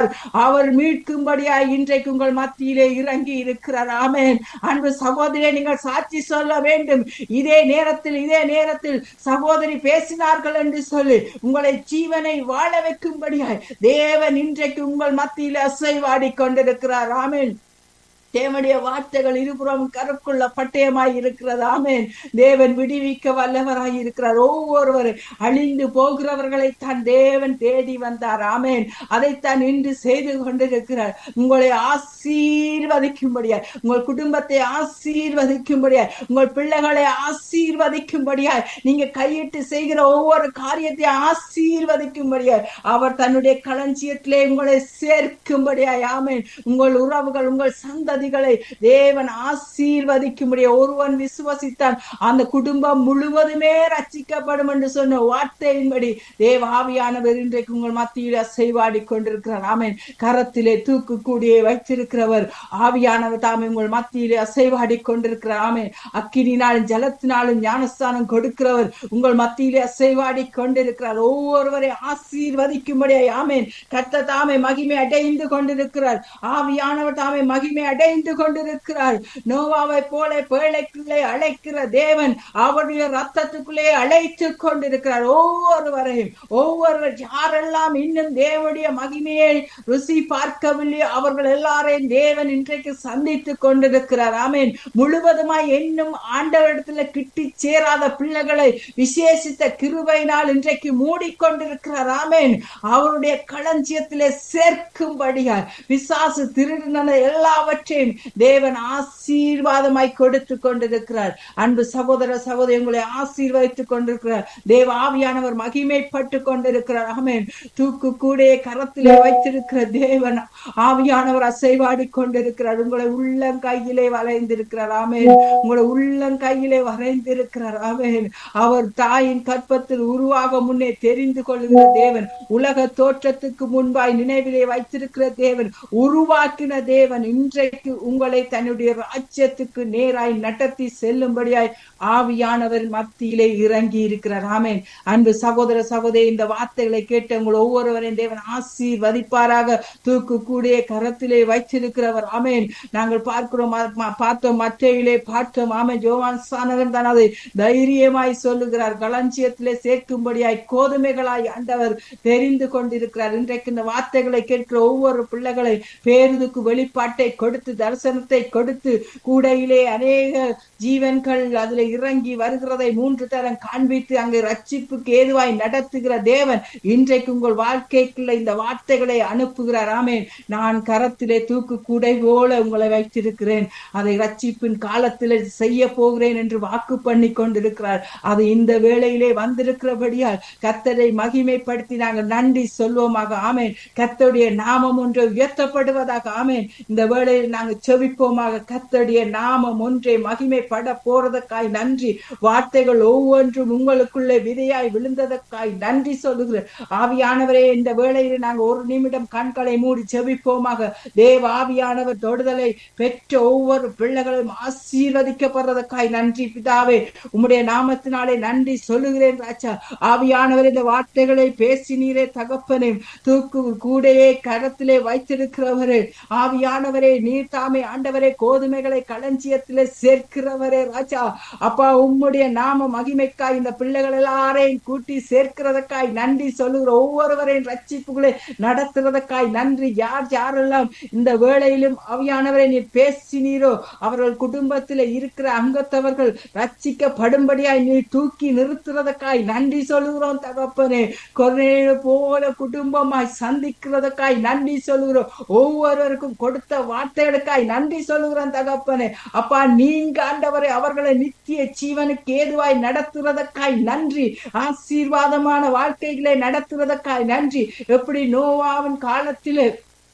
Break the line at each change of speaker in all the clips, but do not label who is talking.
அவர் மீட்கும்படியாய் இன்றைக்கு உங்கள் மத்தியிலே இறங்கி இருக்கிறார் ஆமென் அன்பு சகோதரியை நீங்கள் சாட்சி சொல்ல வேண்டும் இதே நேரத்தில் இதே நேரத்தில் சகோதரி பேசினார்கள் என்று சொல்லி உங்களை ஜீவனை வாழ வைக்கும்படியாய் தேவன் இன்றைக்கு உங்கள் மத்தியில் அசைவாடி கொண்டிருக்கிறார் ஆமென் தேவனுடைய வார்த்தைகள் இருபுறம் கருக்குள்ள பட்டயமாய் இருக்கிறது ஆமென் தேவன் விடுவிக்க வல்லவராய் இருக்கிறார் ஒவ்வொருவர் அழிந்து போகிறவர்களை தான் தேவன் தேடி வந்தார் ஆமென் அதைத்தான் இன்று செய்து கொண்டிருக்கிறார் உங்களை ஆசீர்வதிக்கும்படியாய் உங்கள் குடும்பத்தை ஆசீர்வதிக்கும்படியாய் உங்கள் பிள்ளைகளை ஆசீர்வதிக்கும்படியாய் நீங்க கையிட்டு செய்கிற ஒவ்வொரு காரியத்தை ஆசீர்வதிக்கும்படியாய் அவர் தன்னுடைய களஞ்சியத்திலே உங்களை சேர்க்கும்படியாய் ஆமென் உங்கள் உறவுகள் உங்கள் சந்ததிகளை தேவன் ஆசீர்வதிக்கும்படிய ஒருவன் விசுவசித்தான் அந்த குடும்பம் முழுவதுமே ரட்சிக்கப்படும் என்று சொன்ன வார்த்தையின்படி தேவ ஆவியானவர் இன்றைக்கு உங்கள் மத்தியில் அசைவாடி கொண்டிருக்கிறார் ஆமென் கரத்திலே தூக்கு கூடியே வைத்திருக்கிறவர் ஆவியானவர் தாமே உங்கள் மத்தியிலே அசைவாடி கொண்டிருக்கிறார் ஆமென் அக்கினினாலும் ஜலத்தினாலும் ஞானஸ்தானம் கொடுக்கிறவர் உங்கள் மத்தியிலே அசைவாடி கொண்டிருக்கிறார் ஒவ்வொருவரை ஆசீர்வதிக்கும்படியாய் ஆமென் கத்த தாமே மகிமை அடைந்து கொண்டிருக்கிறார் ஆவியானவர் தாமே மகிமை அடைந்து கொண்டிருக்கிறார் நோவாவை போல பேழைக்குள்ளே அழைக்கிற தேவன் அவருடைய ரத்தத்துக்குள்ளே அழைத்து கொண்டிருக்கிறார் ஒவ்வொருவரையும் ஒவ்வொருவர் யாரெல்லாம் இன்னும் தேவனுடைய மகிமையை ருசி பார்க்கவில்லை அவர்கள் எல்லாரையும் தேவன் இன்றைக்கு சந்தித்து கொண்டிருக்கிறார் ஆமேன் முழுவதுமாய் இன்னும் ஆண்டவரிடத்துல கிட்டி சேராத பிள்ளைகளை விசேஷித்த கிருபையினால் இன்றைக்கு மூடிக்கொண்டிருக்கிறார் ஆமேன் அவருடைய களஞ்சியத்திலே சேர்க்கும்படியார் விசாசு திருடின எல்லாவற்றையும் தேவன் ஆசீர்வாதமாய் கொடுத்து கொண்டிருக்கிறார் அன்பு சகோதர சகோதரி உங்களை ஆசீர்வதித்துக் கொண்டிருக்கிறார் தேவ ஆவியானவர் மகிமைப்பட்டு கொண்டிருக்கிறார் ஆமேன் தூக்கு கூடே கரத்திலே வைத்திருக்கிற தேவன் ஆவியானவர் அசைவாடி கொண்டிருக்கிறார் உங்களை உள்ளங்கையிலே வரைந்திருக்கிறார் ஆமேன் உங்களை உள்ளங்கையிலே வரைந்திருக்கிறார் ஆமேன் அவர் தாயின் கற்பத்தில் உருவாக முன்னே தெரிந்து கொள்கிற தேவன் உலக தோற்றத்துக்கு முன்பாய் நினைவிலே வைத்திருக்கிற தேவன் உருவாக்கின தேவன் இன்றைக்கு உங்களை தன்னுடைய ராஜ்யத்துக்கு நேராய் நடத்தி செல்லும்படியாய் ஆவியானவர் மத்தியிலே இறங்கி இருக்கிறார் ஆமேன் அன்பு சகோதர சகோதரி இந்த வார்த்தைகளை கேட்டு உங்கள் ஒவ்வொருவரையும் தேவன் ஆசீர்வதிப்பாராக தூக்கு கூடிய கரத்திலே வைத்திருக்கிறவர் ஆமேன் நாங்கள் பார்க்கிறோம் ம- பார்த்தோம் மற்றையிலே பார்த்தோம் ஆமேன் ஜோவான் சானகன் தான் அதை தைரியமாய் சொல்லுகிறார் களஞ்சியத்திலே சேர்க்கும்படியாய் கோதுமைகளாய் ஆண்டவர் தெரிந்து கொண்டிருக்கிறார் இன்றைக்கு இந்த வார்த்தைகளை கேட்கிற ஒவ்வொரு பிள்ளைகளை பேருதுக்கு வெளிப்பாட்டை கொடுத்து தரிசனத்தை கொடுத்து கூடையிலே அநேக ஜீவன்கள் அதுல இறங்கி வருகிறதை மூன்று தரம் காண்பித்து அங்கு ரட்சிப்புக்கு ஏதுவாய் நடத்துகிற தேவன் இன்றைக்கு உங்கள் வாழ்க்கைக்குள்ள இந்த வார்த்தைகளை அனுப்புகிறார் ஆமேன் நான் கரத்திலே தூக்கு கூடை போல உங்களை வைத்திருக்கிறேன் அதை ரட்சிப்பின் காலத்திலே செய்ய போகிறேன் என்று வாக்கு பண்ணி கொண்டிருக்கிறார் அது இந்த வேளையிலே வந்திருக்கிறபடியால் கத்தரை மகிமைப்படுத்தி நாங்கள் நன்றி சொல்வோமாக ஆமேன் கத்தருடைய நாமம் ஒன்று உயர்த்தப்படுவதாக ஆமேன் இந்த வேளையில் நாங்கள் செவிப்போமாக கத்தருடைய நாமம் ஒன்றே மகிமைப்பட போறதற்காய் நன்றி வார்த்தைகள் ஒவ்வொன்றும் உங்களுக்குள்ளே விதையாய் விழுந்ததற்காய் நன்றி சொல்லுகிறேன் ஆவியானவரே இந்த வேளையில் நாங்கள் ஒரு நிமிடம் கண்களை மூடி செவிப்போமாக தேவ ஆவியானவர் தொடுதலை பெற்ற ஒவ்வொரு பிள்ளைகளும் ஆசீர்வதிக்கப்படுறதற்காய் நன்றி பிதாவே உம்முடைய நாமத்தினாலே நன்றி சொல்லுகிறேன் ராஜா ஆவியானவர் இந்த வார்த்தைகளை பேசினீரே தகப்பனே தூக்கு கூடையே கரத்திலே வைத்திருக்கிறவரே ஆவியானவரே நீர் தாமே ஆண்டவரே கோதுமைகளை களஞ்சியத்திலே சேர்க்கிறவரே ராஜா அப்பா உம்முடைய நாம மகிமைக்காய் இந்த பிள்ளைகள் எல்லாரையும் கூட்டி சேர்க்கிறதற்காய் நன்றி சொல்லுகிற ஒவ்வொருவரையும் ரட்சிப்புகளை நடத்துறதற்காய் நன்றி யார் யாரெல்லாம் இந்த வேளையிலும் ஆவியானவரை நீர் பேசினீரோ அவர்கள் குடும்பத்தில் இருக்கிற அங்கத்தவர்கள் ரட்சிக்கப்படும்படியாய் நீ தூக்கி நிறுத்துறதற்காய் நன்றி சொல்லுகிறோம் தகப்பனே கொரோனா போல குடும்பமாய் சந்திக்கிறதுக்காய் நன்றி சொல்லுகிறோம் ஒவ்வொருவருக்கும் கொடுத்த வார்த்தைகளுக்காய் நன்றி சொல்லுகிறோம் தகப்பனே அப்பா நீங்க ஆண்டவரை அவர்களை நித்திய ஜீவனுக்கு ஏதுவாய் நடத்துறதற்காய் நன்றி ஆசீர்வாதமான வாழ்க்கைகளை நடத்துறதற்காய் நன்றி எப்படி நோவாவின் காலத்திலே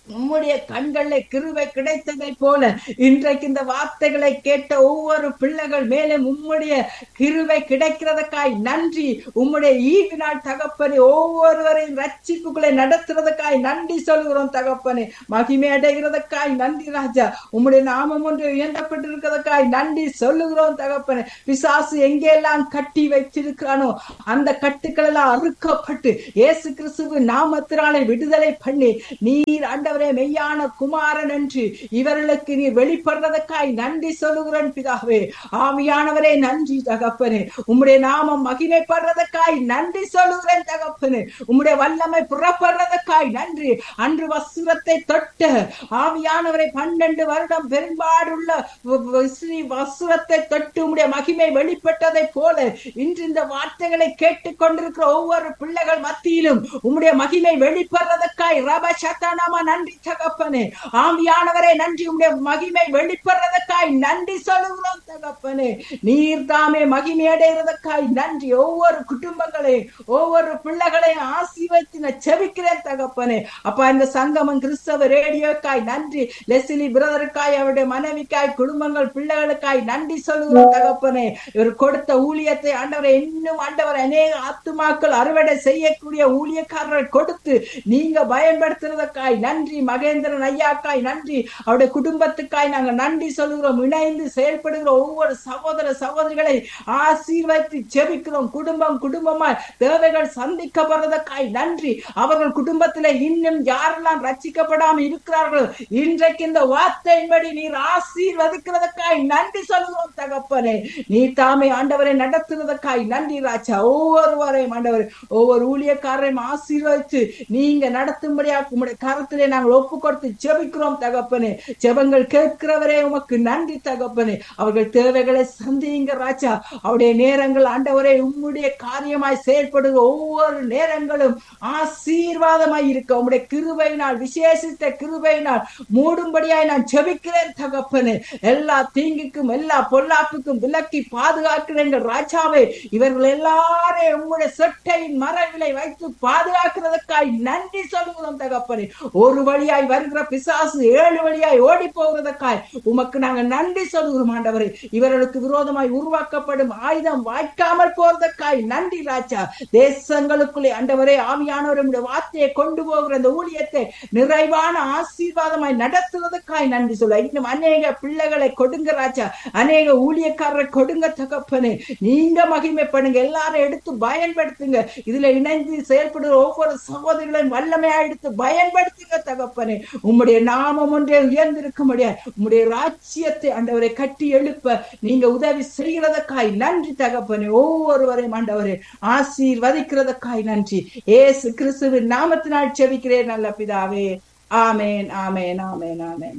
உம்முடைய கண்களில் கிருவை கிடைத்ததை போல இன்றைக்கு இந்த வார்த்தைகளை கேட்ட ஒவ்வொரு பிள்ளைகள் மேலும் உம்முடைய கிருவை கிடைக்கிறதுக்காய் நன்றி உம்முடைய ஈவினால் தகப்பனே ஒவ்வொருவரையும் ரட்சிப்புகளை நடத்துறதுக்காய் நன்றி சொல்கிறோம் தகப்பனே மகிமை அடைகிறதுக்காய் நன்றி ராஜா உம்முடைய நாமம் ஒன்று உயர்த்தப்பட்டிருக்கிறதுக்காய் நன்றி சொல்லுகிறோம் தகப்பனே பிசாசு எங்கெல்லாம் கட்டி வைத்திருக்கிறானோ அந்த கட்டுக்கள் எல்லாம் அறுக்கப்பட்டு இயேசு கிறிஸ்துவின் நாமத்தினாலே விடுதலை பண்ணி நீர் ஆண்டவரே மெய்யான குமாரன் என்று இவர்களுக்கு நீர் வெளிப்படுறதற்காய் நன்றி சொல்லுகிறேன் பிதாவே ஆவியானவரே நன்றி தகப்பனே உம்முடைய நாமம் மகிமைப்படுறதற்காய் நன்றி சொல்லுகிறேன் தகப்பனே உம்முடைய வல்லமை புறப்படுறதற்காய் நன்றி அன்று வசுரத்தை தொட்ட ஆவியானவரை பன்னெண்டு வருடம் பெரும்பாடுள்ள வ- வ- ஸ்ரீ வசுரத்தை தொட்டு உம்முடைய மகிமை வெளிப்பட்டதை போல இன்று இந்த வார்த்தைகளை கேட்டுக் கொண்டிருக்கிற ஒவ்வொரு பிள்ளைகள் மத்தியிலும் உம்முடைய மகிமை வெளிப்படுறதற்காய் ரப சத்தானாமா நன்றி தகப்பனே ஆவியானவரே நன்றி உம்முடைய மகிமை வெளிப்படுறதற்காய் நன்றி சொல்லுகிறோம் தகப்பனே நீர் தாமே மகிமை அடைகிறதற்காய் நன்றி ஒவ்வொரு குடும்பங்களையும் ஒவ்வொரு பிள்ளைகளையும் ஆசீர்வதின செபிக்கிறேன் தகப்பனே அப்பா இந்த சங்கமம் கிறிஸ்தவ ரேடியோக்காய் நன்றி லெசிலி பிரதருக்காய் அவருடைய மனைவிக்காய் குடும்பங்கள் பிள்ளைகளுக்காய் நன்றி சொல்லுகிறோம் தகப்பனே இவர் கொடுத்த ஊழியத்தை ஆண்டவரை இன்னும் ஆண்டவர் அநேக ஆத்துமாக்கள் அறுவடை செய்யக்கூடிய ஊழியக்காரரை கொடுத்து நீங்க பயன்படுத்துறதுக்காய் நன்றி மகேந்திரன் ஐயாக்காய் நன்றி அவருடைய குடும்பத்துக்காய் நாங்க நன்றி சொல்லுகிறோம் இணைந்து செயல்படுகிற ஒவ்வொரு சகோதர சகோதரிகளை ஆசீர்வதித்து ஜெபிக்கிறோம் குடும்பம் குடும்பமாய் தேவைகள் சந்திக்கப்படுறதுக்காய் நன்றி அவர்கள் குடும்பத்திலே இன்னும் யாரெல்லாம் ரட்சிக்கப்படாமல் இருக்கிறார்கள் இன்றைக்கு இந்த வார்த்தையின்படி நீர் ஆசீர்வதிக்கிறதுக்காய் நன்றி சொல்லுகிறோம் தகப்பனே நீ தாமே ஆண்டவரை நடத்துறதுக்காய் நன்றி ராஜா ஒவ்வொருவரையும் ஆண்டவர் ஒவ்வொரு ஊழியக்காரரையும் ஆசீர்வதித்து நீங்க நடத்தும்படியா உங்களுடைய கரத்திலே நாங்கள் ஒப்பு கொடுத்து ஜெபிக்கிறோம் தகப்பனே ஜெபங்கள் கேட்கிறவரே உமக்கு நன்றி தகப்பனே அவர்கள் தேவைகளை சந்தியுங்க ராஜா அவருடைய நேரங்கள் ஆண்டவரே உம்முடைய காரியமாய் செயல்படுகிற ஒவ்வொரு நேரங்களும் ஆசீர்வாதமாய் இருக்க உம்முடைய கிருபையினால் விசேஷித்த கிருபையினால் மூடும்படியாய் நான் ஜெபிக்கிறேன் தகப்பனே எல்லா தீங்குக்கும் எல்லா பொல்லாப்புக்கும் விலக்கி பாதுகாக்கிறேன் ராஜாவே இவர்கள் எல்லாரையும் உம்முடைய சொட்டையின் மரவிலை வைத்து பாதுகாக்கிறதுக்காய் நன்றி சொல்லுகிறோம் தகப்பனே ஒரு வழியாய் வருகிற பிசாசு ஏழு வழியாய் ஓடி போகிறதுக்காய் உமக்கு நாங்க நன்றி சொல்லுகிறோம் ஆண்டவரே இவர்களுக்கு விரோதமாய் உருவாக்கப்படும் ஆயுதம் வாய்க்காமல் போறதுக்காய் நன்றி ராஜா தேசங்களுக்குள்ளே ஆண்டவரே ஆவியானவர் உம்முடைய வார்த்தையை கொண்டு போகிற இந்த ஊழியத்தை நிறைவான ஆசீர்வாதமாய் நடத்துவதற்காய் நன்றி சொல்ல இன்னும் அநேக பிள்ளைகளை கொடுங்க ராஜா அநேக ஊழியக்காரரை கொடுங்க தகப்பனே நீங்க மகிமைப்படுங்க எல்லாரும் எடுத்து பயன்படுத்துங்க இதுல இணைந்து செயல்படுகிற ஒவ்வொரு சகோதரிகளையும் வல்லமையா எடுத்து பயன்படுத்துங்க தகப்பனே உம்முடைய நாமம் ஒன்றே உயர்ந்திருக்க முடியாது உம்முடைய ராஜ்யத்தை ஆண்டவரை கட்டி எழுப்ப நீங்க உதவி செய்கிறதற்காய் நன்றி தகப்பனே ஒவ்வொருவரையும் ஆண்டவரே ஆசீர்வதிக்கிறதற்காய் நன்றி ஏசு கிறிஸ்துவின் நாமத்தினால் செபிக்கிறேன் நல்ல பிதாவே ஆமேன் ஆமேன் ஆமேன் ஆமேன்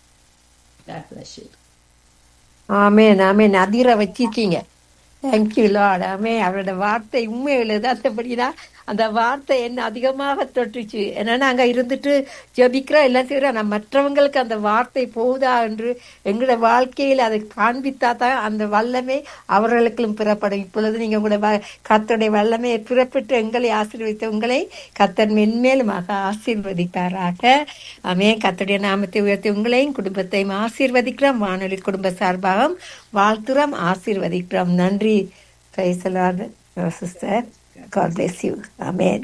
God bless you.
ஆமேன் ஆமேன் அதிர வச்சிருக்கீங்க தேங்க்யூ லார்ட் ஆமே அவரோட வார்த்தை உண்மையில் அந்தபடிதான் அந்த வார்த்தை என்ன அதிகமாக தொட்டுச்சு ஏன்னா நாங்க இருந்துட்டு ஜபிக்கிறோம் எல்லாம் செய்கிறோம் நான் மற்றவங்களுக்கு அந்த வார்த்தை போகுதா என்று எங்களோட வாழ்க்கையில் அதை காண்பித்தா தான் அந்த வல்லமே அவர்களுக்கும் பிறப்படும் இப்பொழுது நீங்க உங்களோட கத்தருடைய வல்லமையை பிறப்பிட்டு எங்களை ஆசீர்வதித்த உங்களை கத்தர் மென்மேலுமாக ஆசீர்வதிப்பாராக ஆமே கத்தருடைய நாமத்தை உயர்த்தி உங்களையும் குடும்பத்தையும் ஆசீர்வதிக்கிறோம் வானொலி குடும்ப சார்பாக வாழ்த்துறோம் ஆசீர்வதிக்கிறோம் நன்றி sister God bless you. Amen.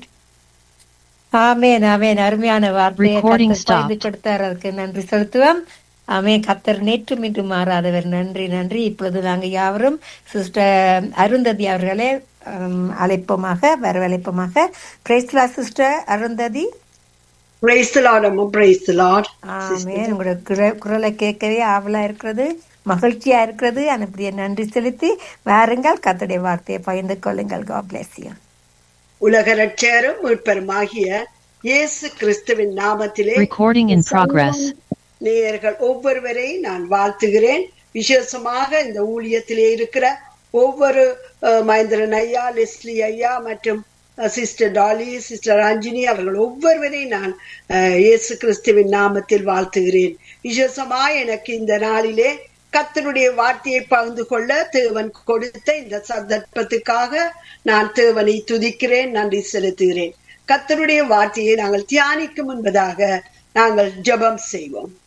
Amen amen அருமையான வார்த்தையை
Recording
கத்தர் பகிர்ந்து
stopped.
கொடுத்தார் அதுக்கு நன்றி செலுத்துவோம் ஆமேன் கத்தர் நேற்று மீண்டும் மாறாதவர் நன்றி நன்றி இப்பொழுது நாங்க யாவரும் சிஸ்டர் அருந்ததி அவர்களே ஹம், அழைப்போமாக வரவழைப்போமாக பிரைஸ்லா sister Arundhati
Praise the Lord, Amma. Praise the Lord.
Amen உங்களோட குர- குரலை கேட்கவே ஆவலா இருக்கிறது மகிழ்ச்சியா இருக்கிறது அனுப்பிய நன்றி செலுத்தி வாருங்கள் கத்தருடைய வார்த்தையை பகிர்ந்து கொள்ளுங்கள் God bless you.
உலக ரட்சகரும் மீட்பருமாகிய இயேசு கிறிஸ்துவின் நாமத்திலே
Recording in progress.
நேயர்கள் ஒவ்வொருவரையும் நான் வாழ்த்துகிறேன் விசேஷமாக இந்த ஊழியத்திலே இருக்கிற ஒவ்வொரு அஹ், மகேந்திரன் ஐயா லெஸ்லி ஐயா மற்றும் சிஸ்டர் டாலி சிஸ்டர் அஞ்சினி அவர்கள் ஒவ்வொருவரையும் நான் அஹ், இயேசு கிறிஸ்துவின் நாமத்தில் வாழ்த்துகிறேன் விசேஷமா எனக்கு இந்த நாளிலே கர்த்தருடைய வார்த்தையை பகிர்ந்து கொள்ள தேவன் கொடுத்த இந்த சந்தர்ப்பத்துக்காக நான் தேவனை துதிக்கிறேன் நன்றி செலுத்துகிறேன் கர்த்தருடைய வார்த்தையை நாங்கள் தியானிக்கும் முன்பதாக நாங்கள் ஜெபம் செய்வோம்